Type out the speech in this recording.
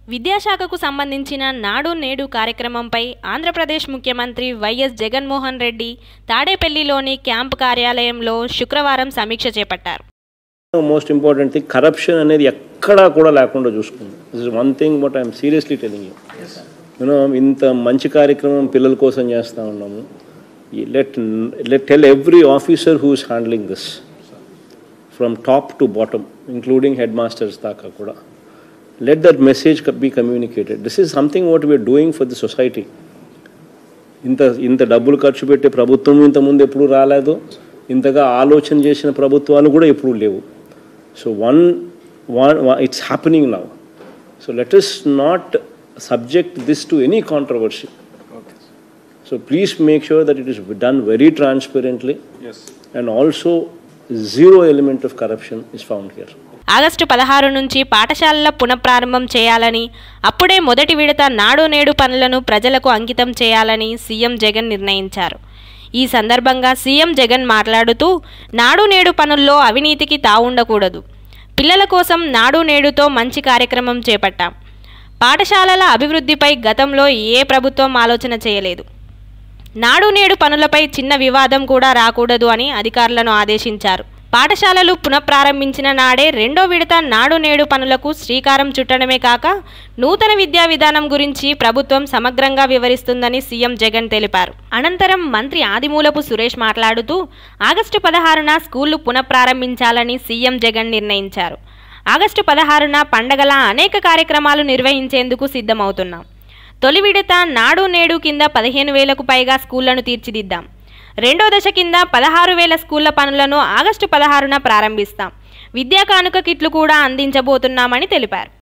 విద్యాశాఖకు సంబంధించిన నాడు నేడు కార్యక్రమంపై ఆంధ్రప్రదేశ్ ముఖ్యమంత్రి వైఎస్ జగన్మోహన్ రెడ్డి తాడేపల్లిలోని క్యాంపు కార్యాలయంలో శుక్రవారం సమీక్ష చేపట్టారు మోస్ట్ ఇంపార్టెంట్ థింగ్ కరప్షన్ అనేది ఎక్కడా కూడా లేకుండా చూసుకుంది this is one thing but I'm seriously telling you you know ఇంత మంచి కార్యక్రమం పిల్లల కోసం చేస్తూ ఉన్నాము let let tell every officer who is handling this from top to bottom including headmasters దాకా కూడా let that message be communicated this is something what we're doing for the society ఇంత ఇంత డబ్బులు ఖర్చు పెట్టే ప్రభుత్వం ఇంతకుముందు ఎప్పుడు రాలేదు ఇంతగా ఆలోచన చేసిన ప్రభుత్వాలు కూడా ఎప్పుడూ లేవు so one one it's happening now so let is not subject this to any controversy so please make sure that it is done very transparently and also zero element of corruption is found here August పదహారు నుంచి పాఠశాలల పునఃప్రారంభం చేయాలని అప్పుడే మొదటి విడత నాడు నేడు పనులను ప్రజలకు అంకితం చేయాలని సీఎం జగన్ నిర్ణయించారు ఈ సందర్భంగా సీఎం జగన్ మాట్లాడుతూ నాడు నేడు పనుల్లో అవినీతికి తావుండకూడదు పిల్లల కోసం నాడు నేడుతో మంచి కార్యక్రమం చేపట్టాం పాఠశాలల అభివృద్ధిపై గతంలో ఏ ప్రభుత్వం ఆలోచన చేయలేదు నాడు నేడు పనులపై చిన్న వివాదం కూడా రాకూడదు అని అధికారులను ఆదేశించారు పాఠశాలలు పునఃప్రారంభించిన నాడే రెండో విడత నాడు నేడు పనులకు శ్రీకారం చుట్టడమే కాక నూతన విద్యా విధానం గురించి ప్రభుత్వం సమగ్రంగా వివరిస్తుందని సీఎం జగన్ తెలిపారు అనంతరం మంత్రి ఆదిమూలపు సురేష్ మాట్లాడుతూ ఆగస్టు పదహారున స్కూళ్లు పునఃప్రారంభించాలని సీఎం జగన్ నిర్ణయించారు ఆగస్టు పదహారున పండగల అనేక కార్యక్రమాలు నిర్వహించేందుకు సిద్ధమవుతున్నాం తొలి విడత నాడు నేడు కింద పదిహేను వేలకు పైగా స్కూళ్లను తీర్చిదిద్దాం రెండో దశ కింద పదహారు వేల స్కూళ్ల పనులను ఆగస్టు పదహారున ప్రారంభిస్తాం విద్యా కానుక కిట్లు కూడా అందించబోతున్నామని తెలిపారు